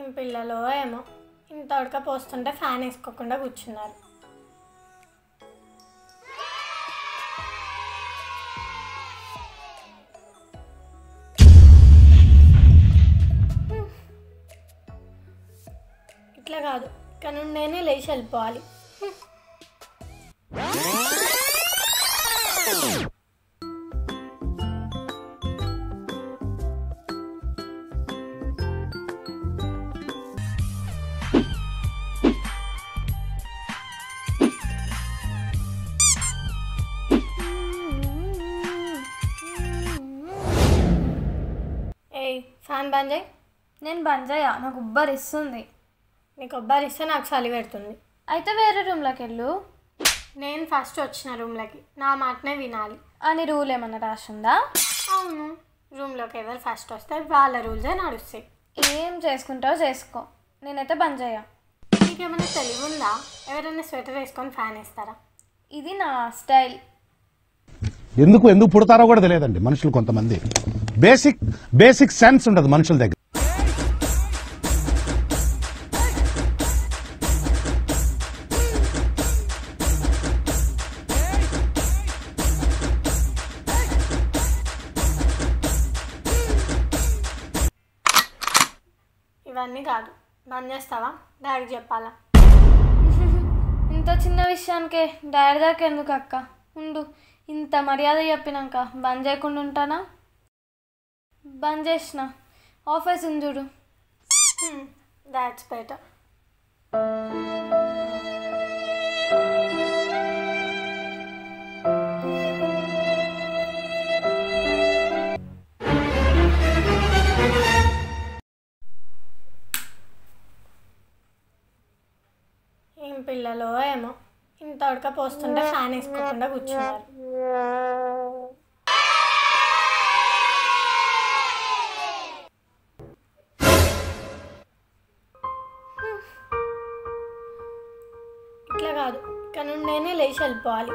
ఏం పిల్లలో ఏమో ఇంత ఉడకపోస్తుంటే ఫ్యాన్ వేసుకోకుండా కూర్చున్నారు ఇట్లా కాదు ఇక్కడ నుండి నేనే లేచి వెళ్ళిపోవాలి ఏయ్ ఫ్యాన్ బంద్ చేయి నేను బంద్ చేయా నాకు ఉబ్బర్ ఇస్తుంది నీకు కొబ్బరి ఇస్తే నాకు చలి పెడుతుంది అయితే వేరే రూమ్లోకి వెళ్ళు నేను ఫస్ట్ వచ్చిన రూమ్లోకి నా మాటనే వినాలి అని రూల్ ఏమన్నా రాసిందా అవును రూమ్లోకి ఎవరు ఫస్ట్ వస్తే వాళ్ళ రూల్సే నడుస్తాయి ఏం చేసుకుంటావో చేసుకో నేనైతే బంద్ చేయా నీకేమైనా తెలివి ఉందా ఎవరైనా స్వెటర్ వేసుకొని ఫ్యాన్ వేస్తారా ఇది నా స్టైల్ ఎందుకు ఎందుకు పుడతారో కూడా తెలియదండి మనుషులు కొంతమంది బేసిక్ బేసిక్ సెన్స్ ఉండదు మనుషుల దగ్గర ఇవన్నీ కాదు బంద్ చేస్తావా డాడీకి చెప్పాలా ఇంత చిన్న విషయానికే డాడీ దాకా ఎందుకు అక్క ఉండు ఇంత మర్యాద చెప్పినాక బంద్ చేయకుండా ఉంటానా బంద్ చేసిన ఆఫీస్ ఉంది చూడు దాట్స్ బెటర్ ఏం పిల్లలో ఏమో ఇంత ఉడకపోస్తుంటే ఫ్యాన్ వేసుకోకుండా కూర్చున్నారు ఇట్లా కాదు ఇక్కడ నుండి నేనే లేచి వెళ్ళిపోవాలి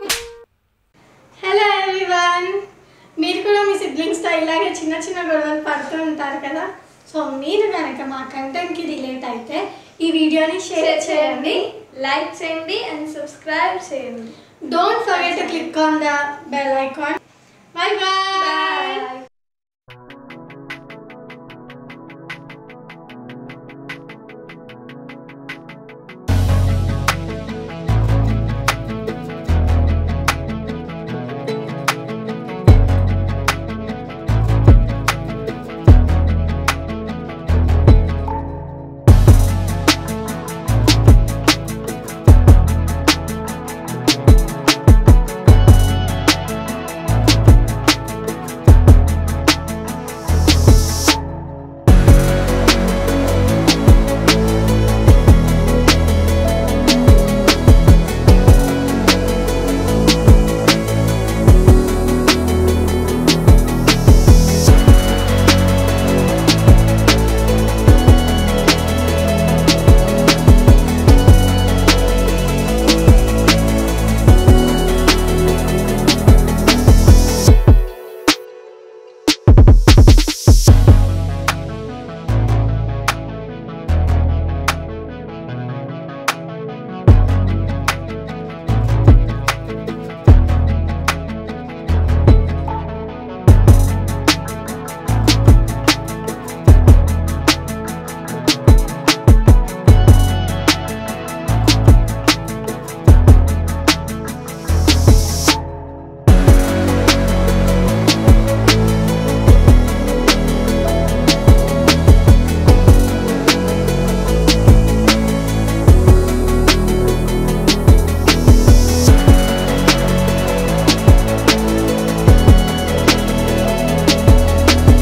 హలో ఎవ్రీవన్ మీరు కూడా మీ సిబ్లింగ్స్తో ఇలాగే చిన్న చిన్న గొడవలు పడుతూ ఉంటారు కదా సో మీరు కనుక మా కంటెంట్కి రిలేట్ అయితే ఈ వీడియోని షేర్ చేయండి లైక్ చేయండి అండ్ సబ్స్క్రైబ్ చేయండి don't forget to click on the bell icon